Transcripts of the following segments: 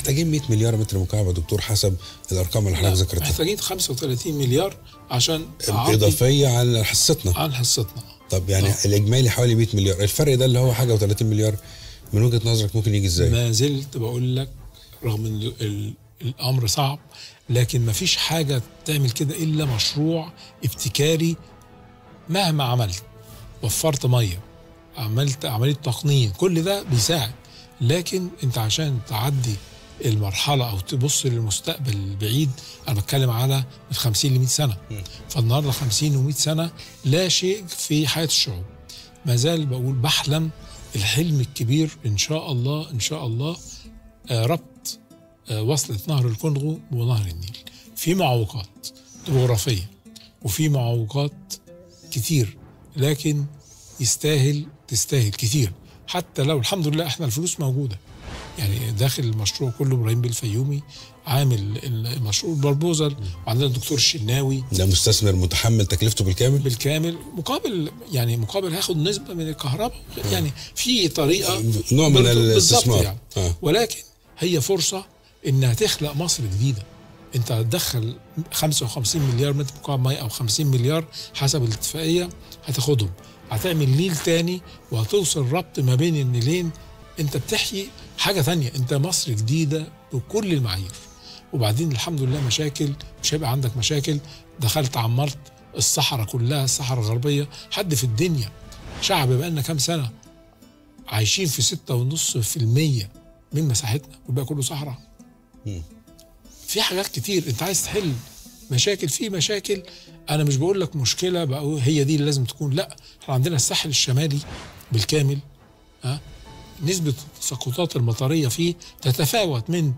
محتاجين 100 مليار متر مكعب يا دكتور حسب الارقام اللي حضرتك ذكرتها محتاجين 35 مليار عشان أعطي اضافيه عن حصتنا عن حصتنا طب يعني آه. الاجمالي حوالي 100 مليار الفرق ده اللي هو حاجه و30 مليار من وجهه نظرك ممكن يجي ازاي ما زلت بقول لك رغم ان ال- ال- الامر صعب لكن ما فيش حاجه تعمل كده الا مشروع ابتكاري مهما عملت وفرت ميه عملت عمليه تقنين كل ده بيساعد لكن انت عشان تعدي المرحله او تبص للمستقبل البعيد انا بتكلم على من 50 ل 100 سنه فالنهارده 50 و100 سنه لا شيء في حياه الشعوب ما زال بقول بحلم الحلم الكبير ان شاء الله ان شاء الله آه، ربط آه، وصلة نهر الكونغو ونهر النيل في معوقات جغرافية وفي معوقات كتير لكن يستاهل تستاهل كتير حتى لو الحمد لله احنا الفلوس موجودة يعني داخل المشروع كله ابراهيم بالفيومي عامل المشروع بربوزل وعندنا الدكتور الشناوي ده مستثمر متحمل تكلفته بالكامل بالكامل مقابل يعني مقابل هاخد نسبة من الكهرباء يعني في طريقة نوع من بالظبط الاستثمار يعني. آه. ولكن هي فرصة انها تخلق مصر جديدة انت هتدخل 55 مليار متر مكعب ميه او 50 مليار حسب الاتفاقية هتاخدهم هتعمل نيل تاني وهتوصل ربط ما بين النيلين انت بتحيي حاجة تانية انت مصر جديدة بكل المعايير وبعدين الحمد لله مشاكل مش هيبقى عندك مشاكل دخلت عمرت الصحراء كلها الصحراء الغربية حد في الدنيا شعب بقالنا كام سنة عايشين في ستة ونص في المية من مساحتنا والباقي كله صحراء مم. في حاجات كتير انت عايز تحل مشاكل في مشاكل انا مش بقول لك مشكله بقى هي دي اللي لازم تكون لا احنا عندنا الساحل الشمالي بالكامل ها نسبة التساقطات المطرية فيه تتفاوت من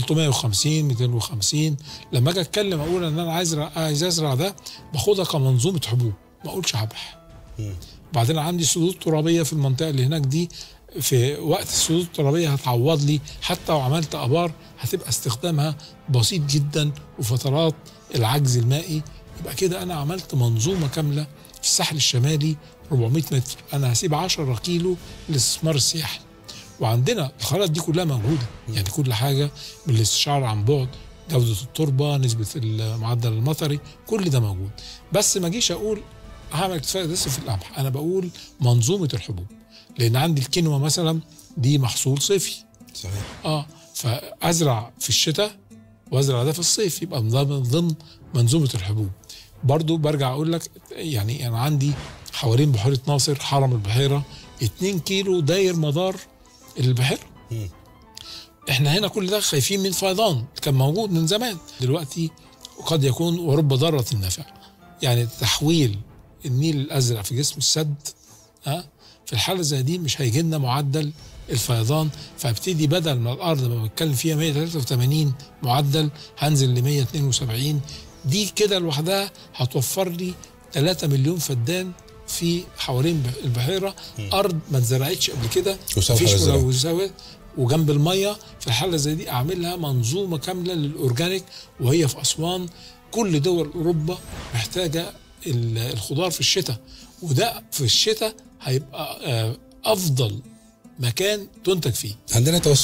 350 250 لما اجي اتكلم اقول ان انا عايز أزرع- عايز ازرع ده باخدها كمنظومة حبوب ما اقولش هبح بعدين عندي سدود ترابيه في المنطقه اللي هناك دي في وقت السدود الترابيه هتعوض لي حتى لو عملت ابار هتبقى استخدامها بسيط جدا وفترات العجز المائي يبقى كده انا عملت منظومه كامله في الساحل الشمالي 400 متر انا هسيب 10 كيلو للاستثمار السياحي وعندنا الخرائط دي كلها موجوده يعني كل حاجه من الاستشعار عن بعد جوده التربه نسبه المعدل المطري كل ده موجود بس ما اجيش اقول هعمل اكتفاء ذاتي في القمح انا بقول منظومه الحبوب لان عندي الكينوا مثلا دي محصول صيفي صحيح اه فازرع في الشتاء وازرع ده في الصيف يبقى من ضمن ضمن منظومه الحبوب برضو برجع اقول لك يعني انا عندي حوالين بحيره ناصر حرم البحيره 2 كيلو داير مدار البحيره مم. احنا هنا كل ده خايفين من فيضان كان موجود من زمان دلوقتي قد يكون ورب ضارة نافع يعني تحويل النيل الازرق في جسم السد ها في الحاله زي دي مش هيجي لنا معدل الفيضان فابتدي بدل ما الارض ما بتكلم فيها 183 معدل هنزل ل 172 دي كده لوحدها هتوفر لي 3 مليون فدان في حوالين البحيره ارض ما اتزرعتش قبل كده وصالحة مفيش للزراعة. ملوثات وجنب الميه في الحاله زي دي اعملها منظومه كامله للاورجانيك وهي في اسوان كل دول اوروبا محتاجه ال- الخضار في الشتاء وده في الشتاء هيبقى آه، افضل مكان تنتج فيه عندنا توسع